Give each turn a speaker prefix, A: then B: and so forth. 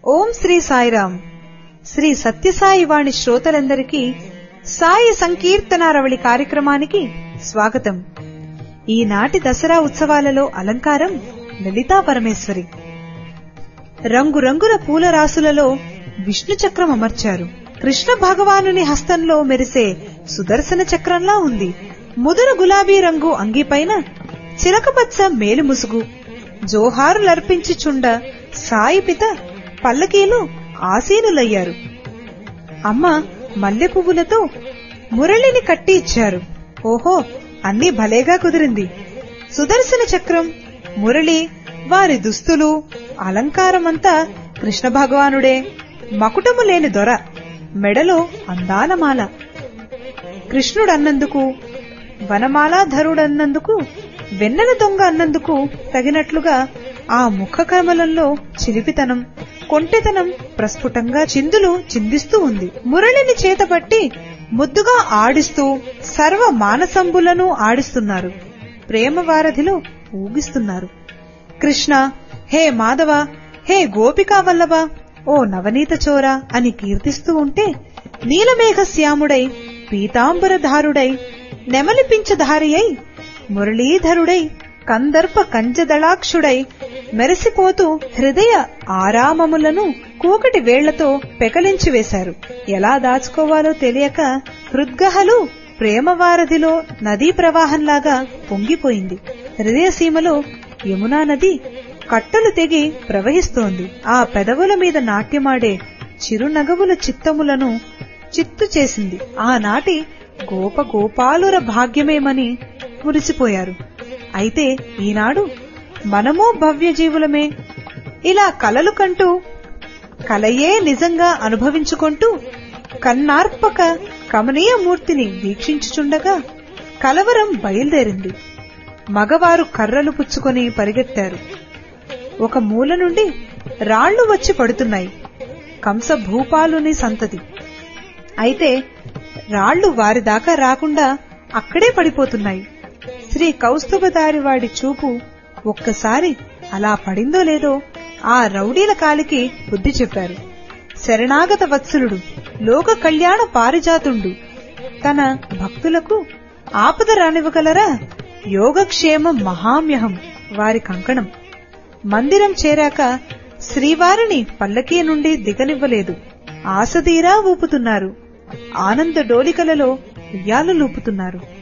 A: ఓం శ్రీ సాయిరాం శ్రీ సత్యసాయి వాణి శ్రోతలందరికీ సాయి సంకీర్తనారవళి కార్యక్రమానికి స్వాగతం ఈనాటి దసరా ఉత్సవాలలో అలంకారం లలితా పరమేశ్వరి రంగురంగుల పూల రాసులలో విష్ణు చక్రం అమర్చారు కృష్ణ భగవానుని హస్తంలో మెరిసే సుదర్శన చక్రంలా ఉంది ముదురు గులాబీ రంగు అంగిపైన చిలకపచ్చ మేలు ముసుగు జోహారులర్పించి చుండ సాయిపిత పల్లకీలు ఆసీనులయ్యారు అమ్మ మల్లె పువ్వులతో మురళిని కట్టి ఇచ్చారు ఓహో అన్నీ భలేగా కుదిరింది సుదర్శన చక్రం మురళి వారి దుస్తులు అలంకారమంతా కృష్ణ భగవానుడే మకుటము లేని దొర మెడలో అందాల మాల కృష్ణుడన్నందుకు వనమాలాధరుడన్నందుకు వెన్నెల దొంగ అన్నందుకు తగినట్లుగా ఆ ముఖ కమలంలో చిలిపితనం కొంటెతనం ప్రస్ఫుటంగా చిందులు చిందిస్తూ ఉంది మురళిని చేతపట్టి ముద్దుగా ఆడిస్తూ సర్వ మానసంబులను ఆడిస్తున్నారు ప్రేమ వారధిలో ఊగిస్తున్నారు కృష్ణ హే మాధవ హే గోపికా వల్లభ ఓ నవనీత చోర అని కీర్తిస్తూ ఉంటే నీలమేఘ శ్యాముడై పీతాంబరధారుడై నెమలిపించధారి అయి మురళీధరుడై కందర్ప కంజదళాక్షుడై మెరిసిపోతూ హృదయ ఆరామములను కూకటి వేళ్లతో పెకలించి వేశారు ఎలా దాచుకోవాలో తెలియక హృద్గహలు ప్రేమవారధిలో నదీ ప్రవాహంలాగా పొంగిపోయింది హృదయసీమలో యమునా నది కట్టలు తెగి ప్రవహిస్తోంది ఆ పెదవుల మీద నాట్యమాడే చిరునగవుల చిత్తములను చిత్తు చేసింది ఆనాటి గోప గోపాలుర భాగ్యమేమని మురిసిపోయారు అయితే ఈనాడు మనమూ భవ్య జీవులమే ఇలా కలలు కంటూ కలయే నిజంగా అనుభవించుకుంటూ కన్నార్పక కమనీయ మూర్తిని వీక్షించుచుండగా కలవరం బయలుదేరింది మగవారు కర్రలు పుచ్చుకొని పరిగెత్తారు ఒక మూల నుండి రాళ్లు వచ్చి పడుతున్నాయి కంస భూపాలుని సంతతి అయితే రాళ్లు వారి దాకా రాకుండా అక్కడే పడిపోతున్నాయి శ్రీ కౌస్తుభదారి వాడి చూపు ఒక్కసారి అలా పడిందో లేదో ఆ రౌడీల కాలికి బుద్ధి చెప్పారు శరణాగత వత్సలుడు లోక కళ్యాణ పారిజాతుండు తన భక్తులకు ఆపద రానివ్వగలరా యోగక్షేమం మహామ్యహం వారి కంకణం మందిరం చేరాక శ్రీవారిని పల్లకీ నుండి దిగనివ్వలేదు ఆసదీరా ఊపుతున్నారు ఆనంద డోలికలలో ఉయ్యాలు లూపుతున్నారు